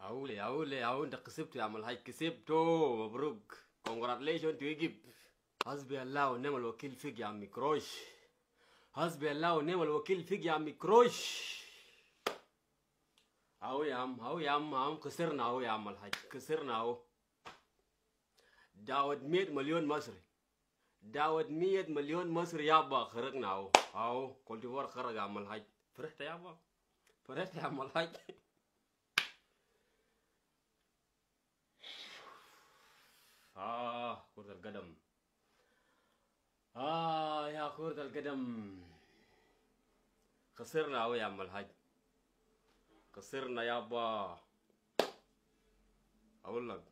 اولي اولي اهو انت كسبت يا عم الحاج كسبته مبروك كونجراتليشن تو ايجيبت حسبي الله ونعم الوكيل فيك يا عمي كروش حسبي الله ونعم الوكيل فيك يا عمي كروش اهو يا عم اهو يا عم اهو خسرنا اهو يا عم الحاج خسرنا اهو دعوة 100 مليون مصري دعوة 100 مليون مصري يابا خرجنا اهو اهو كل ديفوار خرج يا عم الحاج فرحت يابا فرحت يا عم الحاج آه كرة القدم آه يا كرة القدم خسرنا أوي يا عم الحاج خسرنا يابا أقول لك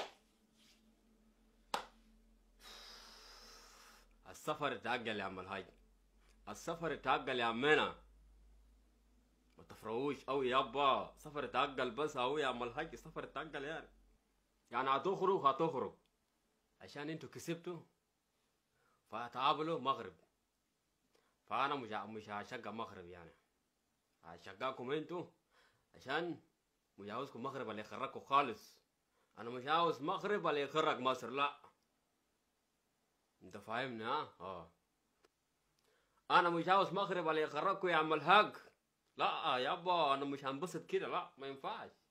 السفر اتعجل يا عم الحاج السفر اتعجل يا عمنا ما تفرقوش أوي يابا سفر اتعجل بس أوي يا عم الحاج السفر اتعجل يعني يعني هتخرج هتخرج عشان انتوا كسبتوا فهتقابلوا مغرب فانا مش ه- مش هشجع مغرب يعني هشجعكم انتوا عشان مش عاوزكم مغرب اللي يخرجكم خالص انا مش عاوز مغرب اللي يخرج مصر لا انت فاهمني ها اه انا مش عاوز مغرب اللي يخرجكم يا عم الحاج لا يابا انا مش هنبسط كده لا ما ينفعش